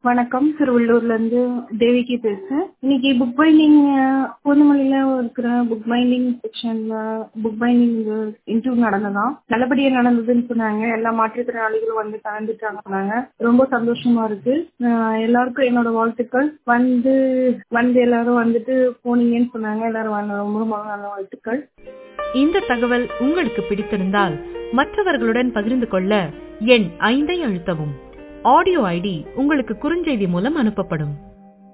வணக்கம் திருவள்ளூர்ல இருந்து தேவிகி பேசுறேன் இன்னைக்கு புக் பைண்டிங் பூந்தமல்லியில இருக்கிற புக் பைண்டிங் செக்ஷன்ல புக் பைண்டிங் இன்டர்வியூ நடந்ததாம் நல்லபடியா நடந்ததுன்னு சொன்னாங்க எல்லா மாற்றுத்திறனாளிகளும் வந்து கலந்துட்டாங்க சொன்னாங்க ரொம்ப சந்தோஷமா இருக்கு அஹ் எல்லாருக்கும் என்னோட வாழ்த்துக்கள் வந்து வந்து எல்லாரும் வந்துட்டு போனீங்கன்னு சொன்னாங்க எல்லாரும் வந்து ரொம்ப ரொம்ப நல்ல வாழ்த்துக்கள் இந்த தகவல் உங்களுக்கு பிடித்திருந்தால் மற்றவர்களுடன் பகிர்ந்து கொள்ள எண் ஐந்தை அழுத்தவும் ஆடியோ ஐடி உங்களுக்கு குறுஞ்செய்தி மூலம் அனுப்பப்படும்